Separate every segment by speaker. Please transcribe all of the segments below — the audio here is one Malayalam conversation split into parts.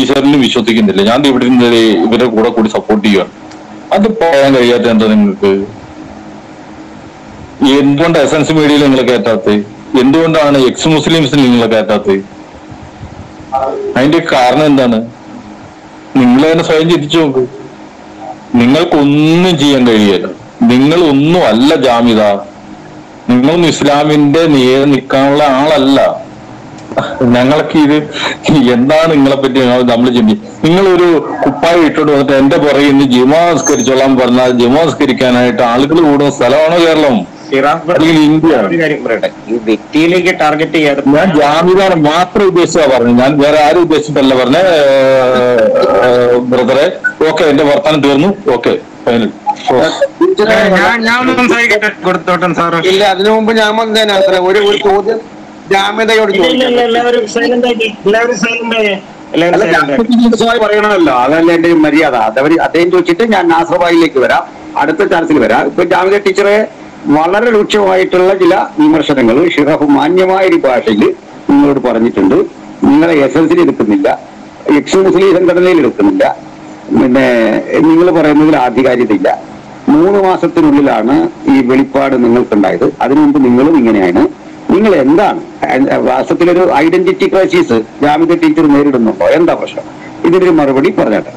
Speaker 1: ടീച്ചറിലും വിശ്വസിക്കുന്നില്ല ഞാൻ ഇവിടെ ഇരുന്ന് ഇവരുടെ കൂടെ കൂടി സപ്പോർട്ട് ചെയ്യുകയാണ് അത് പറയാൻ കഴിയാത്ത എന്താ നിങ്ങൾക്ക് എന്തുകൊണ്ട് എസൻസ് മീഡിയയിൽ നിങ്ങൾ കയറ്റാത്തത് എന്തുകൊണ്ടാണ് എക്സ് മുസ്ലിംസിൽ നിങ്ങൾ കയറ്റാത്തത് അതിന്റെ കാരണം എന്താണ് നിങ്ങൾ തന്നെ സ്വയം ചിന്തിച്ചു നോക്ക് നിങ്ങൾക്കൊന്നും ചെയ്യാൻ കഴിയില്ല നിങ്ങൾ ഒന്നും അല്ല ജാമിത നിങ്ങളൊന്നും ഇസ്ലാമിന്റെ നേരെ നിൽക്കാനുള്ള ആളല്ല ഞങ്ങളൊക്കെ ഇത് എന്താണ് നിങ്ങളെ പറ്റി നമ്മൾ ചിന്തി നിങ്ങളൊരു കുപ്പായി ഇട്ടോട്ട് വന്നിട്ട് എന്റെ പുറകെ ഇന്ന് ജിമാസ്കരിച്ചോളാൻ പറഞ്ഞാൽ ജിമാസ്കരിക്കാനായിട്ട് ആളുകൾ കൂടുന്ന സ്ഥലമാണോ കേരളം
Speaker 2: ഷിറാഫ്
Speaker 1: അല്ലെങ്കിൽ ഇന്ത്യ
Speaker 2: ഒരു കാര്യം പറയട്ടെ ഈ വ്യക്തിയിലേക്ക് ടാർഗറ്റ് ചെയ്യാതെ
Speaker 1: ഞാൻ ജാമിദാനെ മാത്രം ഉദ്ദേശിച്ചാ പറഞ്ഞു ഞാൻ വേറെ ആരും ഉദ്ദേശിച്ചിട്ടല്ല പറഞ്ഞ ബ്രദറെ ഓക്കെ എന്റെ വർത്താനം തീർന്നു ഓക്കെ ഫൈനൽ
Speaker 2: ഞാൻ ഞാൻ ഒന്ന് സംസാരിക്കട്ടെ കൊടുത്തോട്ടൻ സാറ്
Speaker 3: ഇല്ല അതിനു മുമ്പ് ഞാൻ വന്നേനെ അത്ര ഒരു ഒരു ചോദ്യം ജാമ്യതയോട്
Speaker 2: ഇല്ല, ഇല്ല, ഇല്ല,
Speaker 3: ചോദിക്കാം
Speaker 2: എല്ലാവരും സൈലന്റ് ആക്കി എല്ലാവരും സൈലന്റ് ആയി
Speaker 3: അല്ല
Speaker 2: എല്ലാവരും സൈലന്റ് ആക്കി
Speaker 3: ജാമ്യത പറയണമല്ലോ അതല്ല എന്റെ ഒരു മര്യാദ അതവര് അദ്ദേഹം ചോദിച്ചിട്ട് ഞാൻ നാസർബായിലേക്ക് വരാം അടുത്ത ചാൻസിൽ വരാം ഇപ്പൊ ജാമ്യത ടീച്ചറെ വളരെ രൂക്ഷമായിട്ടുള്ള ചില വിമർശനങ്ങൾ ഷിറഫ് മാന്യമായ ഒരു ഭാഷയിൽ നിങ്ങളോട് പറഞ്ഞിട്ടുണ്ട് നിങ്ങളെ എസ് എൽ സിയിൽ എടുക്കുന്നില്ല എക്സ് മുസ്ലിം സംഘടനയിൽ എടുക്കുന്നില്ല പിന്നെ നിങ്ങൾ പറയുന്നതിൽ ആധികാരികതയില്ല മൂന്ന് മാസത്തിനുള്ളിലാണ് ഈ വെളിപ്പാട് നിങ്ങൾക്കുണ്ടായത് അതിനു മുമ്പ് നിങ്ങളും ഇങ്ങനെയാണ് നിങ്ങൾ എന്താണ് അഹ് വാസ്തവത്തിലൊരു ഐഡന്റിറ്റി ക്രൈസിസ് ജാമ്യത ടീച്ചർ നേരിടുന്നുണ്ടോ എന്താ പ്രശ്നം ഇതിനൊരു മറുപടി പറഞ്ഞാട്ടെ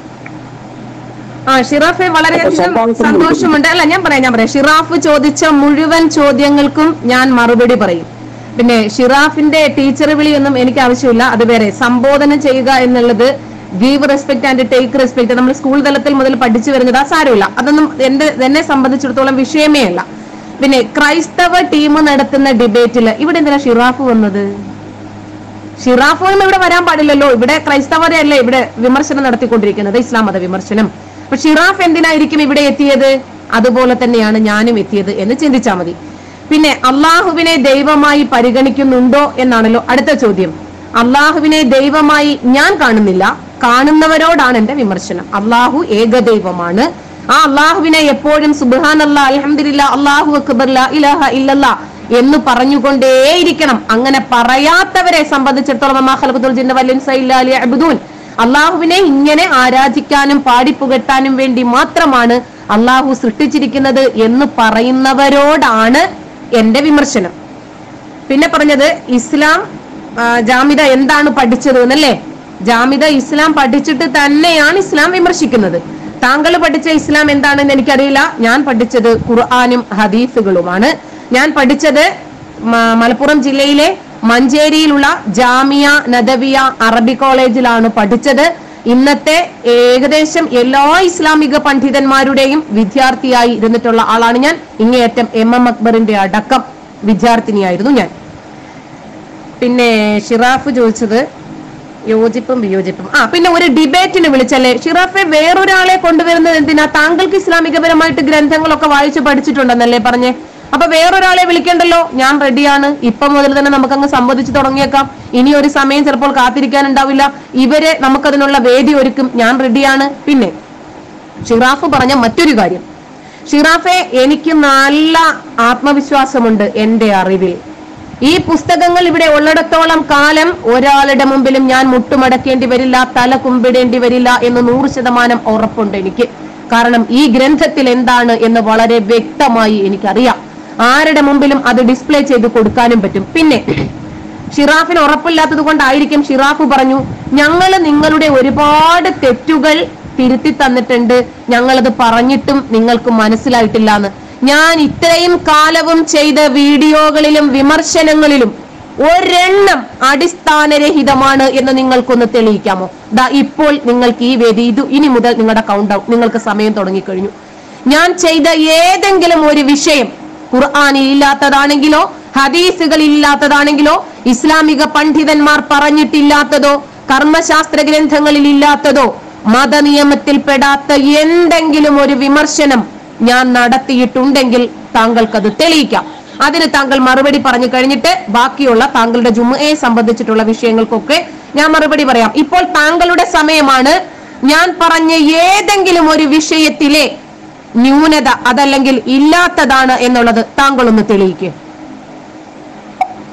Speaker 4: ആ ഷിറാഫെ വളരെയധികം
Speaker 3: സംഭവം
Speaker 4: സന്തോഷമുണ്ട് അല്ല ഞാൻ പറയാം ഞാൻ പറയാം ഷിറാഫ് ചോദിച്ച മുഴുവൻ ചോദ്യങ്ങൾക്കും ഞാൻ മറുപടി പറയും പിന്നെ ഷിറാഫിന്റെ ടീച്ചർ വിളിയൊന്നും എനിക്ക് ആവശ്യമില്ല അത് വേറെ സംബോധന ചെയ്യുക എന്നുള്ളത് give respect and take respect നമ്മൾ സ്കൂൾ തലത്തിൽ മുതൽ പഠിച്ചു വരുന്നത് ആ സാരമില്ല അതൊന്നും എന്റെ എന്നെ സംബന്ധിച്ചിടത്തോളം വിഷയമേ അല്ല പിന്നെ ക്രൈസ്തവ ടീം നടത്തുന്ന ഡിബേറ്റിൽ ഇവിടെ എന്തിനാ ഷിറാഫ് വന്നത് ഷിറാഫും ഇവിടെ വരാൻ പാടില്ലല്ലോ ഇവിടെ ക്രൈസ്തവരെ അല്ലേ ഇവിടെ വിമർശനം നടത്തിക്കൊണ്ടിരിക്കുന്നത് ഇസ്ലാം മത വിമർശനം അപ്പൊ ഷിറാഫ് എന്തിനായിരിക്കും ഇവിടെ എത്തിയത് അതുപോലെ തന്നെയാണ് ഞാനും എത്തിയത് എന്ന് ചിന്തിച്ചാൽ മതി പിന്നെ അള്ളാഹുവിനെ ദൈവമായി പരിഗണിക്കുന്നുണ്ടോ എന്നാണല്ലോ അടുത്ത ചോദ്യം അള്ളാഹുവിനെ ദൈവമായി ഞാൻ കാണുന്നില്ല കാണുന്നവരോടാണ് എന്റെ വിമർശനം അള്ളാഹു ഏകദൈവമാണ് ആ അള്ളാഹുവിനെ എപ്പോഴും സുബാൻ അല്ലാ അലഹമില്ല അള്ളാഹു അക്ബർ ലാ ഇലാഹ ഇല്ലല്ലാ എന്ന് പറഞ്ഞുകൊണ്ടേയിരിക്കണം അങ്ങനെ പറയാത്തവരെ സംബന്ധിച്ചിടത്തോളം അമ്മാ ഖലഖത്തുൽ ജിന്ന വൽ ഇൻസ ഇല്ലാ ലിയഅ്ബുദൂൻ അള്ളാഹുവിനെ ഇങ്ങനെ ആരാധിക്കാനും പാടിപ്പുകട്ടാനും വേണ്ടി മാത്രമാണ് അള്ളാഹു സൃഷ്ടിച്ചിരിക്കുന്നത് എന്ന് പറയുന്നവരോടാണ് എന്റെ വിമർശനം പിന്നെ പറഞ്ഞത് ഇസ്ലാം ആ, ജാമിദ എന്താണ് പഠിച്ചത് എന്നല്ലേ ജാമിദ ഇസ്ലാം പഠിച്ചിട്ട് തന്നെയാണ് ഇസ്ലാം വിമർശിക്കുന്നത് താങ്കൾ പഠിച്ച ഇസ്ലാം എന്താണെന്ന് എനിക്കറിയില്ല ഞാൻ പഠിച്ചത് ഖുർആാനും ഹദീസുകളുമാണ് ഞാൻ പഠിച്ചത് മ- മലപ്പുറം ജില്ലയിലെ മഞ്ചേരിയിലുള്ള ജാമിയ നദവിയ അറബി കോളേജിലാണ് പഠിച്ചത് ഇന്നത്തെ ഏകദേശം എല്ലാ ഇസ്ലാമിക പണ്ഡിതന്മാരുടെയും വിദ്യാർത്ഥിയായി ഇരുന്നിട്ടുള്ള ആളാണ് ഞാൻ ഇങ്ങേയറ്റം എം എം അക്ബറിന്റെ അടക്കം വിദ്യാർത്ഥിനിയായിരുന്നു ഞാൻ പിന്നെ ഷിറാഫ് ചോദിച്ചത് യോജിപ്പും വിയോജിപ്പും ആ പിന്നെ ഒരു ഡിബേറ്റിന് വിളിച്ചല്ലേ ഷിറാഫെ വേറൊരാളെ കൊണ്ടുവരുന്നത് എന്തിനാ താങ്കൾക്ക് ഇസ്ലാമികപരമായിട്ട് ഗ്രന്ഥങ്ങളൊക്കെ വായിച്ച് പഠിച്ചിട്ടുണ്ടെന്നല്ലേ പറഞ്ഞേ അപ്പൊ വേറൊരാളെ വിളിക്കണ്ടല്ലോ ഞാൻ റെഡിയാണ് ഇപ്പൊ മുതൽ തന്നെ നമുക്കങ്ങ് സംവദിച്ചു തുടങ്ങിയേക്കാം ഇനി ഒരു സമയം ചിലപ്പോൾ കാത്തിരിക്കാനുണ്ടാവില്ല ഇവരെ നമുക്കതിനുള്ള വേദി ഒരുക്കും ഞാൻ റെഡിയാണ് പിന്നെ ഷിറാഫ് പറഞ്ഞ മറ്റൊരു കാര്യം ഷിറാഫെ എനിക്ക് നല്ല ആത്മവിശ്വാസമുണ്ട് എന്റെ അറിവിൽ ഈ പുസ്തകങ്ങൾ ഇവിടെ ഉള്ളിടത്തോളം കാലം ഒരാളുടെ മുമ്പിലും ഞാൻ മുട്ടുമടക്കേണ്ടി വരില്ല തല കുമ്പിടേണ്ടി വരില്ല എന്ന് നൂറ് ശതമാനം ഉറപ്പുണ്ട് എനിക്ക് കാരണം ഈ ഗ്രന്ഥത്തിൽ എന്താണ് എന്ന് വളരെ വ്യക്തമായി എനിക്കറിയാം ആരുടെ മുമ്പിലും അത് ഡിസ്പ്ലേ ചെയ്ത് കൊടുക്കാനും പറ്റും പിന്നെ ഷിറാഫിന് ഉറപ്പില്ലാത്തത് കൊണ്ടായിരിക്കും ഷിറാഫ് പറഞ്ഞു ഞങ്ങൾ നിങ്ങളുടെ ഒരുപാട് തെറ്റുകൾ തിരുത്തി തന്നിട്ടുണ്ട് ഞങ്ങളത് പറഞ്ഞിട്ടും നിങ്ങൾക്ക് മനസ്സിലായിട്ടില്ല എന്ന് ഞാൻ ഇത്രയും കാലവും ചെയ്ത വീഡിയോകളിലും വിമർശനങ്ങളിലും ഒരെണ്ണം അടിസ്ഥാനരഹിതമാണ് എന്ന് നിങ്ങൾക്കൊന്ന് തെളിയിക്കാമോ ദാ ഇപ്പോൾ നിങ്ങൾക്ക് ഈ വേദി ഇത് ഇനി മുതൽ നിങ്ങളുടെ കൗണ്ട് ഔട്ട് നിങ്ങൾക്ക് സമയം തുടങ്ങിക്കഴിഞ്ഞു ഞാൻ ചെയ്ത ഏതെങ്കിലും ഒരു വിഷയം ഖുർആാനിൽ ഇല്ലാത്തതാണെങ്കിലോ ഹദീസുകളിൽ ഇല്ലാത്തതാണെങ്കിലോ ഇസ്ലാമിക പണ്ഡിതന്മാർ പറഞ്ഞിട്ടില്ലാത്തതോ കർമ്മശാസ്ത്ര ഗ്രന്ഥങ്ങളിൽ ഇല്ലാത്തതോ മതനിയമത്തിൽപ്പെടാത്ത എന്തെങ്കിലും ഒരു വിമർശനം ഞാൻ നടത്തിയിട്ടുണ്ടെങ്കിൽ താങ്കൾക്കത് തെളിയിക്കാം അതിന് താങ്കൾ മറുപടി പറഞ്ഞു കഴിഞ്ഞിട്ട് ബാക്കിയുള്ള താങ്കളുടെ ജുമയെ സംബന്ധിച്ചിട്ടുള്ള വിഷയങ്ങൾക്കൊക്കെ ഞാൻ മറുപടി പറയാം ഇപ്പോൾ താങ്കളുടെ സമയമാണ് ഞാൻ പറഞ്ഞ ഏതെങ്കിലും ഒരു വിഷയത്തിലെ ന്യൂനത അതല്ലെങ്കിൽ ഇല്ലാത്തതാണ് എന്നുള്ളത് താങ്കൾ ഒന്ന് തെളിയിക്കുക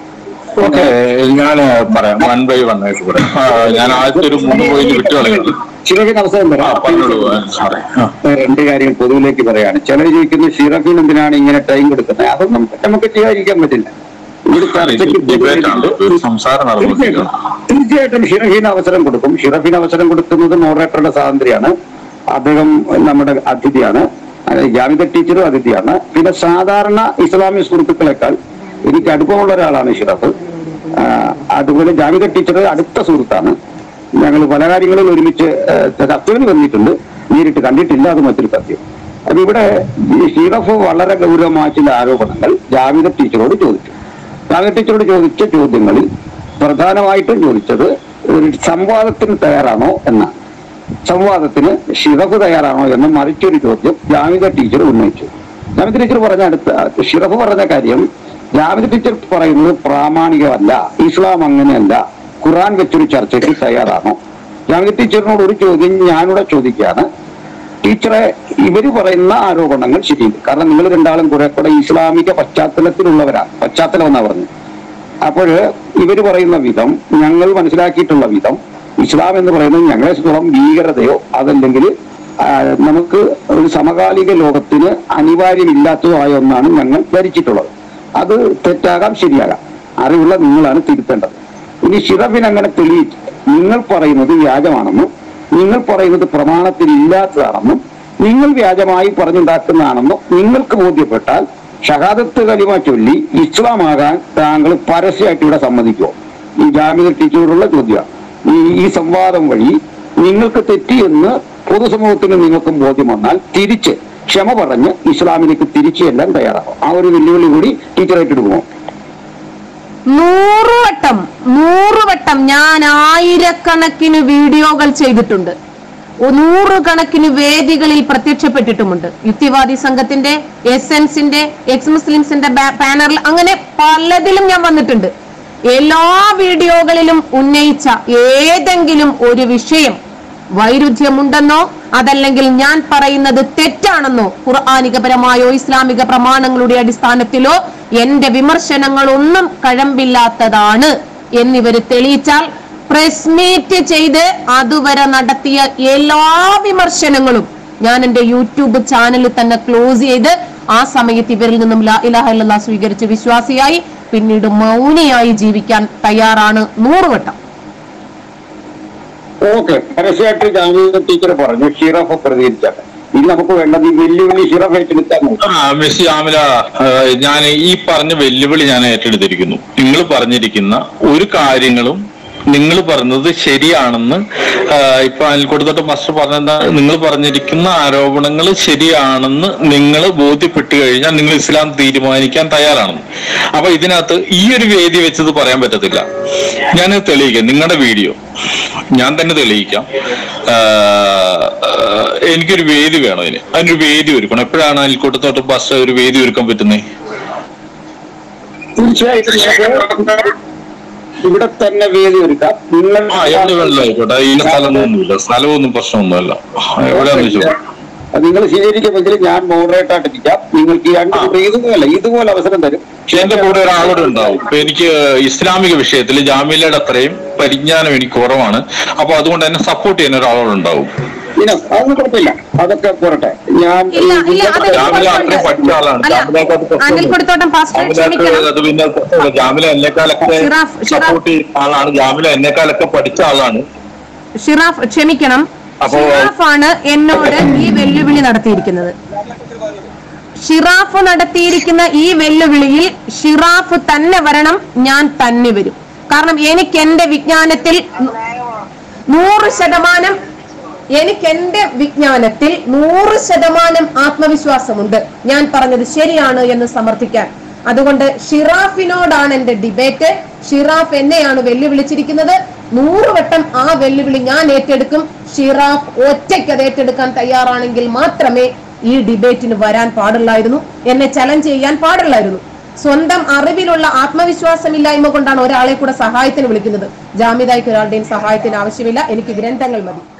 Speaker 1: ഓക്കെ ഞാൻ പറയാം വൺ ബൈ വൺ ആയിട്ട് പറയാം ആ, ഞാൻ ആദ്യത്തെ ഒരു മൂന്ന് പോയിന്റ് വിട്ടു കളയുന്നു
Speaker 3: ഷിറഫിന് അവസരം
Speaker 1: ആ
Speaker 3: തരാം
Speaker 1: പറഞ്ഞോളൂ സാറേ ആ
Speaker 3: രണ്ട് കാര്യം പൊതുവിലേക്ക് പറയാണ് ചിലർ ചോദിക്കുന്നു ഷിറഫിന് എന്തിനാണ് ഇങ്ങനെ ടൈം കൊടുക്കുന്നത് അതൊന്നും നമുക്ക് ചെയ്യാതിരിക്കാൻ പറ്റില്ല ഇവിടെ
Speaker 1: സാറേ, ഇത്
Speaker 3: ചർച്ചയ്ക്ക്
Speaker 1: ഡിബേറ്റ് ആണ് ഒരു സംസാരം
Speaker 3: തീർച്ചയായിട്ടും
Speaker 1: നടന്നുകൊണ്ടിരിക്കുകയാണ്
Speaker 3: തീർച്ചയായിട്ടും ഷിറഫിന് അവസരം കൊടുക്കും ഷിറഫിന് അവസരം കൊടുക്കുന്നത് മോഡറേറ്ററുടെ സ്വാതന്ത്ര്യമാണ് അദ്ദേഹം നമ്മുടെ അതിഥിയാണ് അതായത് ജാമിദ ടീച്ചറും അതിഥിയാണ് പിന്നെ സാധാരണ ഇസ്ലാമിക സുഹൃത്തുക്കളെക്കാൾ എനിക്ക് അടുപ്പമുള്ള ഒരാളാണ് ഷിറഫ് ആ, അതുപോലെ ജാമിദ ടീച്ചർ അടുത്ത സുഹൃത്താണ് ഞങ്ങൾ പല കാര്യങ്ങളിൽ ഒരുമിച്ച് ആ, ചർച്ചകൾ വന്നിട്ടുണ്ട് നേരിട്ട് കണ്ടിട്ടില്ല അത് മറ്റൊരു സത്യം അപ്പൊ ഇവിടെ ഈ ഷിറഫ് വളരെ ഗൗരവമായ ചില ആരോപണങ്ങൾ ജാമിദ ടീച്ചറോട് ചോദിച്ചു ജാമിദ ടീച്ചറോട് ചോദിച്ച ചോദ്യങ്ങളിൽ പ്രധാനമായിട്ടും ചോദിച്ചത് ഒരു സംവാദത്തിന് തയ്യാറാണോ എന്നാണ് സംവാദത്തിന് ഷിറഫ് തയ്യാറാണോ എന്ന് മറിച്ചൊരു ചോദ്യം ജാമിദ ടീച്ചർ ഉന്നയിച്ചു ജാമിദ ടീച്ചർ പറഞ്ഞ അടുത്ത ഷിറഫ് പറഞ്ഞ കാര്യം ജാമിദ ടീച്ചർ പറയുന്നത് പ്രാമാണികമല്ല ഇസ്ലാം അങ്ങനെയല്ല ഖുറാൻ വെച്ചൊരു ചർച്ചയ്ക്ക് തയ്യാറാണോ ജാമിദ ടീച്ചറിനോട് ഒരു ചോദ്യം ഞാനിവിടെ ചോദിക്കുകയാണ് ടീച്ചറെ ഇവര് പറയുന്ന ആരോപണങ്ങൾ ശരിയുണ്ട് കാരണം നിങ്ങൾ രണ്ടാളും കുറെ കൂടെ ഇസ്ലാമിക പശ്ചാത്തലത്തിലുള്ളവരാണ് പശ്ചാത്തലം എന്നാ പറഞ്ഞു അപ്പോൾ ഇവര് പറയുന്ന വിധം ഞങ്ങൾ മനസ്സിലാക്കിയിട്ടുള്ള വിധം ഇസ്ലാം എന്ന് പറയുന്നത് ഞങ്ങളെ സംബന്ധിച്ചിടത്തോളം ഭീകരതയോ അതല്ലെങ്കിൽ ആ, നമുക്ക് ഒരു സമകാലിക ലോകത്തിന് അനിവാര്യമില്ലാത്തതോ ആയ ഒന്നാണ് ഞങ്ങൾ ധരിച്ചിട്ടുള്ളത് അത് തെറ്റാകാം ശരിയാകാം അറിവുള്ള നിങ്ങളാണ് തിരുത്തേണ്ടത് ഇനി ഷിറഫിന് അങ്ങനെ തെളിയിച്ച് നിങ്ങൾ പറയുന്നത് വ്യാജമാണെന്നും നിങ്ങൾ പറയുന്നത് പ്രമാണത്തിൽ ഇല്ലാത്തതാണെന്നും നിങ്ങൾ വ്യാജമായി പറഞ്ഞുണ്ടാക്കുന്നതാണെന്നും നിങ്ങൾക്ക് ബോധ്യപ്പെട്ടാൽ ഷഹാദത്ത് കലിമ ചൊല്ലി ഇസ്ലാമാകാൻ താങ്കൾ പരസ്യമായിട്ട് ഇവിടെ സമ്മതിക്കുമോ ഈ ജാമ്യ ടീച്ചറോടുള്ള ചോദ്യമാണ് ഈ ഈ സംവാദം വഴി നിങ്ങൾക്ക് തെറ്റിയെന്ന് പൊതുസമൂഹത്തിന് നിങ്ങൾക്കും ബോധ്യം വന്നാൽ തിരിച്ച് ക്ഷമ പറഞ്ഞ് ഇസ്ലാമിലേക്ക് തിരിച്ചു ചെല്ലാൻ തയ്യാറാകും ആ ഒരു വെല്ലുവിളി കൂടി ടീച്ചർ ഏറ്റെടുക്കുമോ
Speaker 4: നൂറുവട്ടം നൂറുവട്ടം ഞാൻ ആയിരക്കണക്കിന് വീഡിയോകൾ ചെയ്തിട്ടുണ്ട് ഒ- നൂറുകണക്കിന് വേദികളിൽ പ്രത്യക്ഷപ്പെട്ടിട്ടുമുണ്ട് യുക്തിവാദി സംഘത്തിന്റെ എസെൻസിന്റെ എക്സ് മുസ്ലിംസിന്റെ ബാ- പാനറിൽ അങ്ങനെ പലതിലും ഞാൻ വന്നിട്ടുണ്ട് എല്ലാ വീഡിയോകളിലും ഉന്നയിച്ച ഏതെങ്കിലും ഒരു വിഷയം വൈരുദ്ധ്യമുണ്ടെന്നോ അതല്ലെങ്കിൽ ഞാൻ പറയുന്നത് തെറ്റാണെന്നോ ഖുർആാനികപരമായോ ഇസ്ലാമിക പ്രമാണങ്ങളുടെ അടിസ്ഥാനത്തിലോ എന്റെ വിമർശനങ്ങളൊന്നും കഴമ്പില്ലാത്തതാണ് എന്നിവര് തെളിയിച്ചാൽ പ്രസ് മീറ്റ് ചെയ്ത് അതുവരെ നടത്തിയ എല്ലാ വിമർശനങ്ങളും ഞാൻ എന്റെ യൂട്യൂബ് ചാനലിൽ തന്നെ ക്ലോസ് ചെയ്ത് ആ സമയത്ത് ഇവരിൽ നിന്നും ലാ ഇലാഹ ഇല്ലല്ലാഹ് സ്വീകരിച്ച് വിശ്വാസിയായി പിന്നീട് മൗനിയായി ജീവിക്കാൻ തയ്യാറാണ് നൂറുവട്ടം
Speaker 3: ഓക്കെ പരസ്യമായിട്ട് ജാമ്യ ടീച്ചർ പറഞ്ഞു ഷിറഫ് പ്രതികരിച്ചാട്ടെ ഇനി നമുക്ക് വേണ്ടത് ഈ വെല്ലുവിളി ഷിറഫ് ഏറ്റെടുക്കാൻ നോക്കാം
Speaker 1: ആ മെസ്സി ആമില ഞാൻ ഈ പറഞ്ഞ വെല്ലുവിളി ഞാൻ ഏറ്റെടുത്തിരിക്കുന്നു നിങ്ങൾ പറഞ്ഞിരിക്കുന്ന ഒരു കാര്യങ്ങളും നിങ്ങൾ പറഞ്ഞത് ശരിയാണെന്ന് ആ, ഇപ്പൊ അനിൽക്കൊടുത്തോട്ട് മാസ്റ്റർ പറഞ്ഞ നിങ്ങൾ പറഞ്ഞിരിക്കുന്ന ആരോപണങ്ങൾ ശരിയാണെന്ന് നിങ്ങൾ ബോധ്യപ്പെട്ടു കഴിഞ്ഞാൽ നിങ്ങൾ ഇസ്ലാം തീരുമാനിക്കാൻ തയ്യാറാണെന്ന് അപ്പൊ ഇതിനകത്ത് ഈ ഒരു വേദി വെച്ചത് പറയാൻ പറ്റത്തില്ല ഞാൻ തെളിയിക്കാം നിങ്ങളുടെ വീഡിയോ ഞാൻ തന്നെ തെളിയിക്കാം ആ, ആ, എനിക്കൊരു വേദി വേണം അതിന് അതിനൊരു വേദി ഒരുക്കണം എപ്പോഴാണ് അനിൽക്കൂട്ടത്തോട്ട് ബസ് ഒരു വേദി ഒരുക്കാൻ പറ്റുന്നത്
Speaker 3: തീർച്ചയായിട്ടും നമുക്ക് ഇവിടെ തന്നെ വേദി ഒരുക്കാം നിങ്ങൾ
Speaker 1: ആ എവിടെ വെള്ളം ആയിക്കോട്ടെ ഇന്ന സ്ഥലമൊന്നുമില്ല സ്ഥലമൊന്നും പ്രശ്നമൊന്നുമില്ല എവിടെയാന്ന് വെച്ചോ
Speaker 3: അത് നിങ്ങൾ സ്വീകരിക്കുമെങ്കിൽ ഞാൻ മോഡറേറ്റ് ആയിട്ട് ഇരിക്കാം നിങ്ങൾക്ക് ഈ രണ്ട് കൂട്ടർ ഇതുപോലെ ഇതുപോലെ അവസരം തരും
Speaker 1: എന്റെ കൂടെ ഒരാളോട് ഉണ്ടാവും ഇപ്പൊ എനിക്ക് ഇസ്ലാമിക വിഷയത്തിൽ ജാമ്യലയുടെ അത്രയും പരിജ്ഞാനം എനിക്ക് കുറവാണ് അപ്പൊ അതുകൊണ്ട് എന്നെ സപ്പോർട്ട് ചെയ്യാൻ ഒരാളോടുണ്ടാവും
Speaker 3: ഇനോ അതൊന്നും കുഴപ്പമില്ല അതൊക്കെ പോരട്ടെ ഞാൻ ഈ
Speaker 4: ഇല്ല ഇല്ല അത്
Speaker 1: ജാമില അത്രയും പഠിച്ച ആളാണ്
Speaker 4: അല്ല
Speaker 1: ജാമിലക്ക് അത്
Speaker 4: അനിൽ കൊടുത്തോട്ടം പാസ്റ്റർ
Speaker 1: ജാമിലക്ക്
Speaker 4: ക്ഷമിക്കണം
Speaker 1: അത് പിന്നെ പ്രശ്നമില്ല. ജാമില എന്നെക്കാളൊക്കെ
Speaker 4: ഷിറാഫ്, ഷിറാഫ്.
Speaker 1: സപ്പോർട്ട് ചെയ്യുന്ന ആളാണ് ജാമില എന്നെക്കാളൊക്കെ പഠിച്ച ആളാണ്
Speaker 4: ഷിറാഫ് ക്ഷമിക്കണം
Speaker 1: അപ്പോ-
Speaker 4: ഷിറാഫാണ് എന്നോട് ഈ വെല്ലുവിളി നടത്തിയിരിക്കുന്നത് ഷിറാഫ് നടത്തിയിരിക്കുന്ന ഈ വെല്ലുവിളിയിൽ ഷിറാഫ് തന്നെ വരണം ഞാൻ തന്നെ വരും കാരണം എനിക്ക് എന്റെ വിജ്ഞാനത്തിൽ നൂ- നൂറ് ശതമാനം എനിക്ക് എന്റെ വിജ്ഞാനത്തിൽ നൂറ് ശതമാനം ആത്മവിശ്വാസമുണ്ട് ഞാൻ പറഞ്ഞത് ശരിയാണ് എന്ന് സമർത്ഥിക്കാൻ അതുകൊണ്ട് ഷിറാഫിനോടാണ് എന്റെ ഡിബേറ്റ് ഷിറാഫ് എന്നെയാണ് വെല്ലുവിളിച്ചിരിക്കുന്നത് നൂറുവട്ടം ആ വെല്ലുവിളി ഞാൻ ഏറ്റെടുക്കും ഷിറാഫ് ഒറ്റയ്ക്ക് അത് ഏറ്റെടുക്കാൻ തയ്യാറാണെങ്കിൽ മാത്രമേ ഈ ഡിബേറ്റിന് വരാൻ പാടുള്ളായിരുന്നു എന്നെ ചലഞ്ച് ചെയ്യാൻ പാടുള്ളായിരുന്നു സ്വന്തം അറിവിലുള്ള ആത്മവിശ്വാസമില്ലായ്മ കൊണ്ടാണ് ഒരാളെ കൂടെ സഹായത്തിന് വിളിക്കുന്നത് ജാമ്യതായ്ക്ക് ഒരാളുടെയും സഹായത്തിന് ആവശ്യമില്ല എനിക്ക് ഗ്രന്ഥങ്ങൾ മതി